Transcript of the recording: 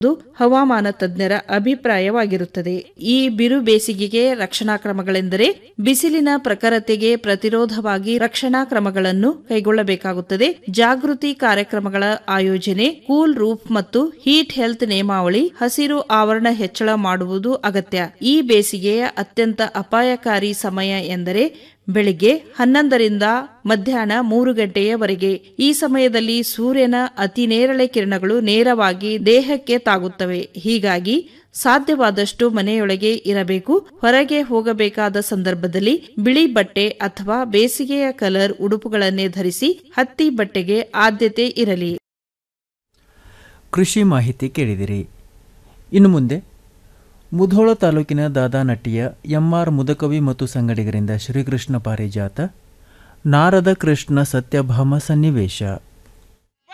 ಇದು ಹವಾಮಾನ ತಜ್ಞರ ಅಭಿಪ್ರಾಯವಾಗಿರುತ್ತದೆ ಈ ಬಿರು ಬೇಸಿಗೆಗೆ ರಕ್ಷಣಾ ಕ್ರಮಗಳೆಂದರೆ ಬಿಸಿಲಿನ ಪ್ರಖರತೆಗೆ ಪ್ರತಿರೋಧವಾಗಿ ರಕ್ಷಣಾ ಕ್ರಮಗಳನ್ನು ಕೈಗೊಳ್ಳಬೇಕಾಗುತ್ತದೆ ಜಾಗೃತಿ ಕಾರ್ಯಕ್ರಮಗಳ ಆಯೋಜನೆ ಕೂಲ್ ರೂಫ್ ಮತ್ತು ಹೀಟ್ ಹೆಲ್ತ್ ನಿಯಮಾವಳಿ ಹಸಿರು ಆವರಣ ಹೆಚ್ಚಳ ಮಾಡುವುದು ಅಗತ್ಯ ಈ ಬೇಸಿಗೆಯ ಅತ್ಯಂತ ಅಪಾಯಕಾರಿ ಸಮಯ ಎಂದರೆ ಬೆಳಿಗ್ಗೆ ಹನ್ನೊಂದರಿಂದ ಮಧ್ಯಾಹ್ನ ಮೂರು ಗಂಟೆಯವರೆಗೆ ಈ ಸಮಯದಲ್ಲಿ ಸೂರ್ಯನ ಅತಿ ನೇರಳೆ ಕಿರಣಗಳು ನೇರವಾಗಿ ದೇಹಕ್ಕೆ ತಾಗುತ್ತವೆ ಹೀಗಾಗಿ ಸಾಧ್ಯವಾದಷ್ಟು ಮನೆಯೊಳಗೆ ಇರಬೇಕು ಹೊರಗೆ ಹೋಗಬೇಕಾದ ಸಂದರ್ಭದಲ್ಲಿ ಬಿಳಿ ಬಟ್ಟೆ ಅಥವಾ ಬೇಸಿಗೆಯ ಕಲರ್ ಉಡುಪುಗಳನ್ನೇ ಧರಿಸಿ ಹತ್ತಿ ಬಟ್ಟೆಗೆ ಆದ್ಯತೆ ಇರಲಿ ಕೃಷಿ ಮಾಹಿತಿ ಕೇಳಿದಿರಿ ಇನ್ನು ಮುಂದೆ ಮುಧೋಳ ತಾಲೂಕಿನ ದಾದಾನಟ್ಟಿಯ ಎಂಆರ್ ಮುದಕವಿ ಮತ್ತು ಸಂಗಡಿಗರಿಂದ ಶ್ರೀಕೃಷ್ಣ ಪಾರಿಜಾತ ನಾರದ ಕೃಷ್ಣ ಸತ್ಯಭಾಮ ಸನ್ನಿವೇಶ